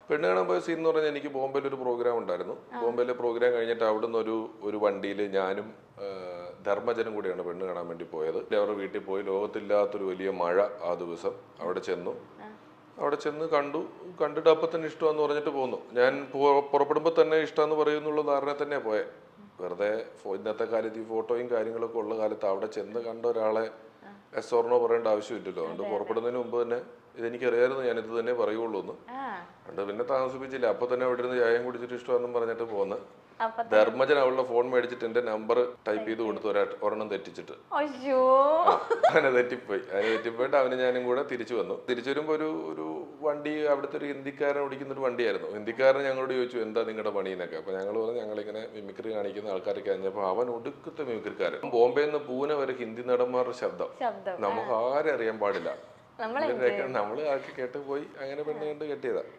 പെണ്ണ് കാണാൻ പോയ സീൻ എന്ന് പറഞ്ഞാൽ എനിക്ക് ബോംബെയിൽ ഒരു പ്രോഗ്രാം ഉണ്ടായിരുന്നു ബോംബെയിലെ പ്രോഗ്രാം കഴിഞ്ഞിട്ട് അവിടുന്ന് ഒരു ഒരു വണ്ടിയിൽ ഞാനും ആ, ധർമ്മജനും കൂടിയാണ് പെണ്ണ് കാണാൻ വേണ്ടി പോയത് അവരുടെ വീട്ടിൽ പോയി ലോകത്തില്ലാത്തൊരു വലിയ മഴ ആ ദിവസം അവിടെ ചെന്നു അവിടെ ചെന്ന് കണ്ടു കണ്ടിട്ട് അപ്പം തന്നെ ഇഷ്ടമാന്ന് പറഞ്ഞിട്ട് പോന്നു ഞാൻ പോ- പുറപ്പെടുമ്പോൾ തന്നെ ഇഷ്ടമെന്ന് പറയുന്നുള്ള ധാരണ തന്നെയാണ് പോയത് വെറുതെ ഫോ- ഇന്നത്തെ കാലത്ത് ഈ ഫോട്ടോയും കാര്യങ്ങളൊക്കെ ഉള്ള കാലത്ത് അവിടെ ചെന്ന് കണ്ട ഒരാളെ എസ് ഓർണോ പറയേണ്ട ആവശ്യമില്ലല്ലോ അതുകൊണ്ട് പുറപ്പെടുന്നതിന് മുമ്പ് തന്നെ ഇതെനിക്കറിയായിരുന്നു ഞാനിത് തന്നെ പറയുള്ളൂ എന്ന് ആ അതുകൊണ്ട് പിന്നെ താമസിപ്പിച്ചില്ല അപ്പൊ തന്നെ അവിടെ ഇരുന്ന് ചായം കുടിച്ചിട്ട് ഇഷ്ടമാണെന്നും പറഞ്ഞിട്ട് പോന്ന് അപ്പൊ ധർമ്മജൻ അവളുടെ ഫോൺ മേടിച്ചിട്ട് എന്റെ നമ്പർ ടൈപ്പ് ചെയ്ത് കൊടുത്തു ഒരാ ഒരെണ്ണം തെറ്റിച്ചിട്ട് അയ്യോ അവനെ തെറ്റിപ്പോയി അവന് തെറ്റിപ്പോയിട്ട് അവന് ഞാനും കൂടെ തിരിച്ചു വന്നു തിരിച്ചു വരുമ്പോ ഒരു ഒരു വണ്ടി അവിടുത്തെ ഒരു ഹിന്ദിക്കാരൻ ഓടിക്കുന്ന ഒരു വണ്ടിയായിരുന്നു ഹിന്ദിക്കാരൻ ഞങ്ങളോട് ചോദിച്ചു എന്താ നിങ്ങളുടെ പണി എന്നൊക്കെ അപ്പൊ ഞങ്ങൾ പറഞ്ഞു ഞങ്ങളിങ്ങനെ മിമിക്രി കാണിക്കുന്ന ആൾക്കാരൊക്കെ കഴിഞ്ഞപ്പോൾ അവൻ ഒടുക്കത്തെ മിമിക്രിക്കാരൻ ബോംബെയിൽ നിന്ന് പൂനെ വരെ ഹിന്ദി നടന്മാരുടെ ശബ്ദം ശബ്ദം നമുക്ക് ആരും അറിയാൻ പാടില്ല നമ്മളെ ഇവരൊക്കെ നമ്മള് ആക്കി കേട്ട് പോയി അങ്ങനെ പെണ്ണ് കണ്ട് കെട്ടിയതാ